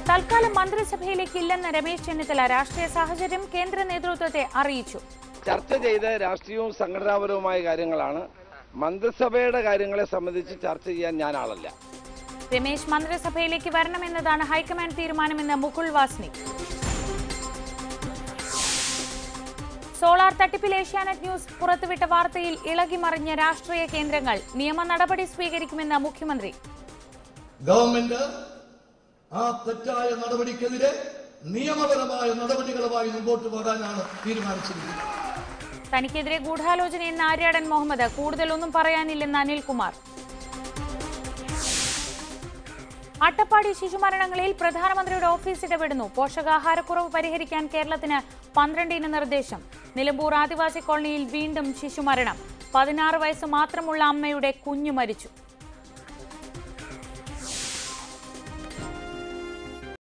തൽക്കാലം മന്ത്രിസഭയിലേക്ക് ഇല്ലെന്ന് രമേശ് ചെന്നിത്തല രാഷ്ട്രീയ സാഹചര്യം കേന്ദ്ര നേതൃത്വത്തെ അറിയിച്ചു ചർച്ച ചെയ്ത രാഷ്ട്രീയവും സംഘടനാപരവുമായ കാര്യങ്ങളാണ് മന്ത്രിസഭയുടെ കാര്യങ്ങളെ സംബന്ധിച്ച് ചർച്ച ചെയ്യാൻ ഞാൻ ആളല്ല രമേശ് മന്ത്രിസഭയിലേക്ക് വരണമെന്നതാണ് ഹൈക്കമാൻഡ് തീരുമാനമെന്ന് മുകുൾ വാസ്നിക് സോളാർ തട്ടിപ്പിൽ ഏഷ്യാനെറ്റ് ന്യൂസ് പുറത്തുവിട്ട വാർത്തയിൽ ഇളകിമറിഞ്ഞ രാഷ്ട്രീയ കേന്ദ്രങ്ങൾ നിയമ നടപടി സ്വീകരിക്കുമെന്ന് മുഖ്യമന്ത്രി ഗവൺമെന്റ് ആ തെറ്റായ നടപടിക്കെതിരെ നിയമപരമായ നടപടികളുമായി മുമ്പോട്ട് പോകാനാണ് തീരുമാനിച്ചിരിക്കുന്നത് തനിക്കെതിരെ ഗൂഢാലോചനയെന്ന് ആര്യാടൻ മുഹമ്മദ് കൂടുതലൊന്നും പറയാനില്ലെന്ന് അനിൽകുമാർ അട്ടപ്പാടി ശിശുമരണങ്ങളിൽ പ്രധാനമന്ത്രിയുടെ ഓഫീസ് ഇടപെടുന്നു പോഷകാഹാരക്കുറവ് പരിഹരിക്കാൻ കേരളത്തിന് പന്ത്രണ്ടിന് നിർദ്ദേശം നിലമ്പൂർ ആദിവാസി കോളനിയിൽ വീണ്ടും ശിശുമരണം പതിനാറ് വയസ്സ് മാത്രമുള്ള അമ്മയുടെ കുഞ്ഞു മരിച്ചു